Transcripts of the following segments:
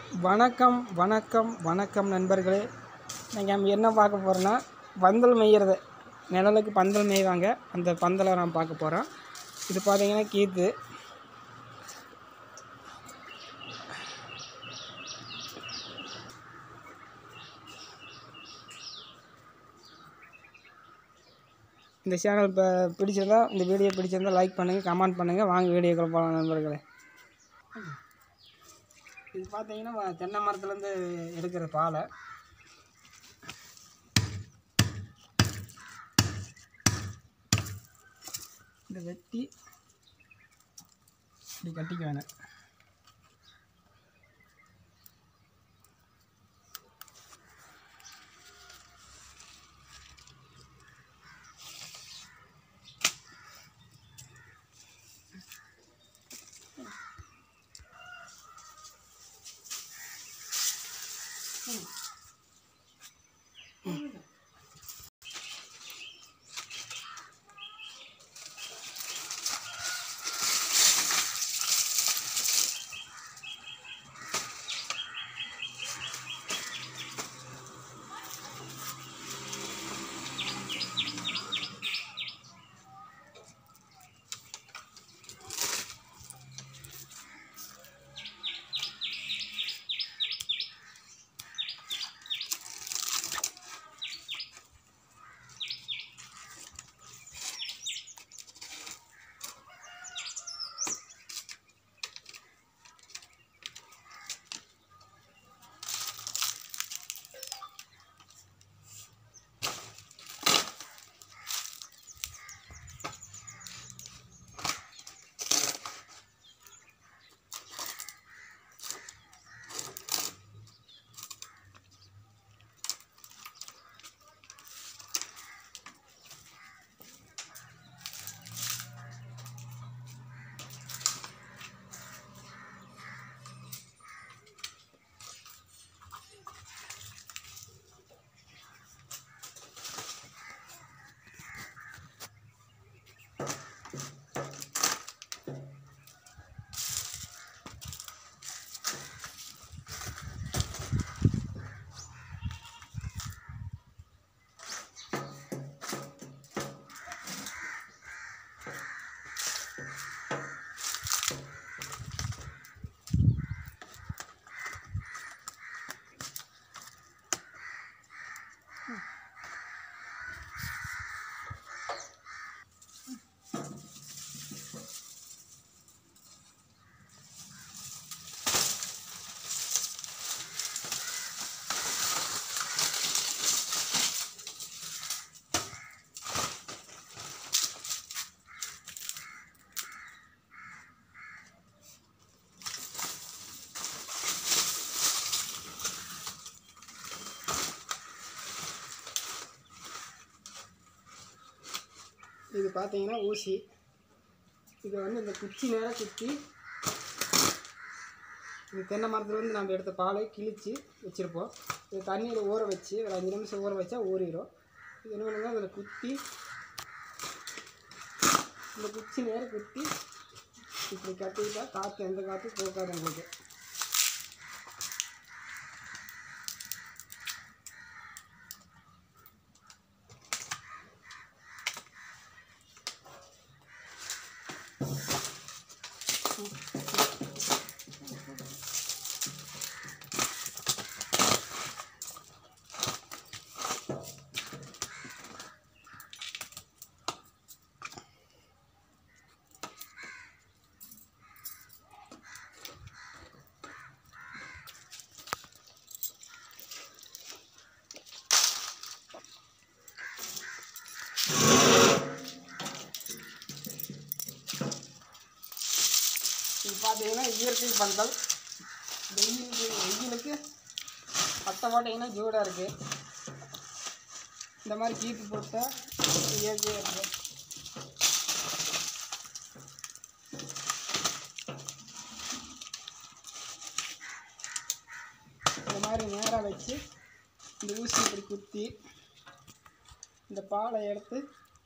வணக்கம் வணக்கம் வணக்கம் நண்பர்களே நீங்கள் நம்ம என்ன பார்க்க போகிறோன்னா பந்தல் மேய்கிறது நிழலுக்கு பந்தல் மேய்வாங்க அந்த பந்தலை நான் பார்க்க போகிறோம் இது பார்த்தீங்கன்னா கீத்து இந்த சேனல் இப்போ பிடிச்சிருந்தா இந்த வீடியோ பிடிச்சிருந்தா லைக் பண்ணுங்கள் கமெண்ட் பண்ணுங்கள் வாங்க வீடியோக்குள்ள போகலாம் நண்பர்களே இது பார்த்தீங்கன்னா வ- தென்னை மரத்துலேருந்து எடுக்கிற பாலை இதை வெட்டி இப்படி கட்டிக்க வேணும் இது பார்த்தீங்கன்னா ஊசி இதை வந்து இந்த குச்சி நேரம் குத்தி இந்த தென்னை மரத்துல வந்து நம்ம எடுத்த பாலை கிழிச்சு வச்சுருப்போம் இது தண்ணியில் ஊற வச்சு ஒரு அஞ்சு நிமிஷம் ஊற வச்சா ஊறிடும் இது என்ன பண்ணுங்க அதில் குத்தி இந்த குச்சி நேரம் குத்தி இப்படி கட்டிக்கிட்டா காற்று எந்த காற்றும் போக்காது உங்களுக்கு இது பார்த்தீங்கன்னா இயற்கை பந்தல் வெயிலுக்கு வெயிலுக்கு பட்ட போட்டிங்கன்னா ஜூடாக இருக்குது இந்த மாதிரி கீத்து போட்டால் இயற்கையாக இருக்கும் இந்த மாதிரி நேராக வச்சு இந்த ஊசி இப்படி குத்தி இந்த பாலை எடுத்து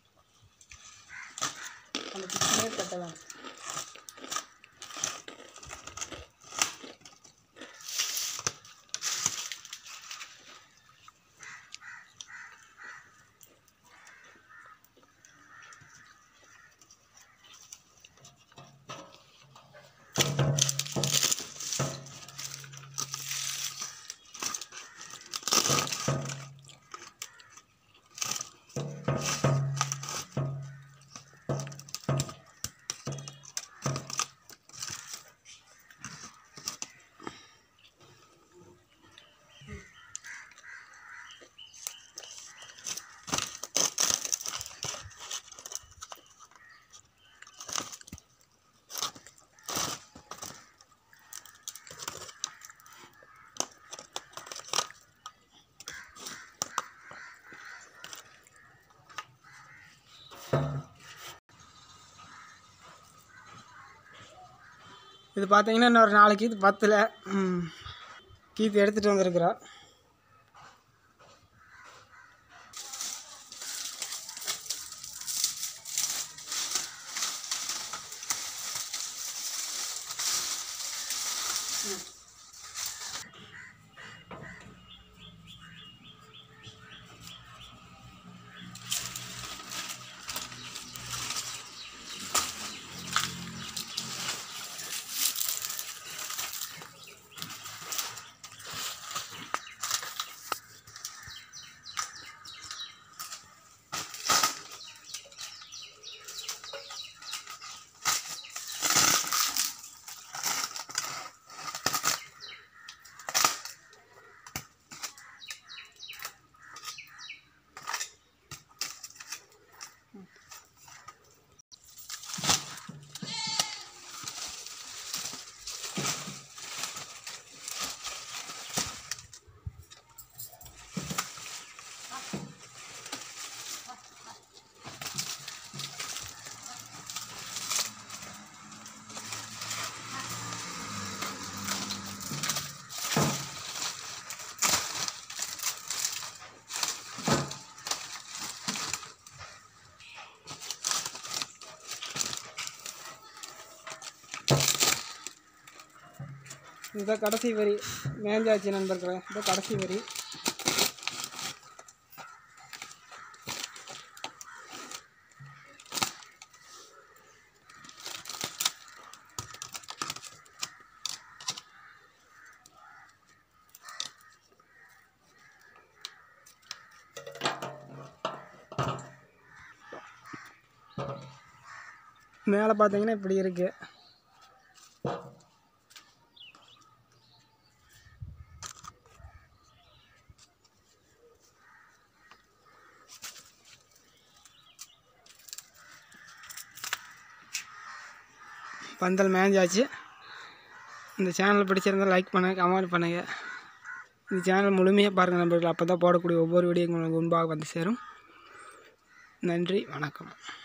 அந்த குச்சிலே கட்ட வேணும் இது பார்த்தீங்கன்னா இன்னொரு நாலு கீத்து பத்தில் கீத்து எடுத்துகிட்டு வந்திருக்கிறோம் இதுதான் கடைசி வரி மேஞ்சாச்சு நண்பர்களே இதுதான் கடைசி வரி மேலே பார்த்தீங்கன்னா இப்படி இருக்குது பந்தல் மேஞ்சாச்சு இந்த சேனல் பிடிச்சிருந்தால் லைக் பண்ணுங்கள் கமெண்ட் பண்ணுங்கள் இந்த சேனல் முழுமையாக பாருங்கள் நண்பர்கள் அப்போ தான் போடக்கூடிய ஒவ்வொரு வீடியோ உங்களுக்கு முன்பாக வந்து சேரும் நன்றி வணக்கம்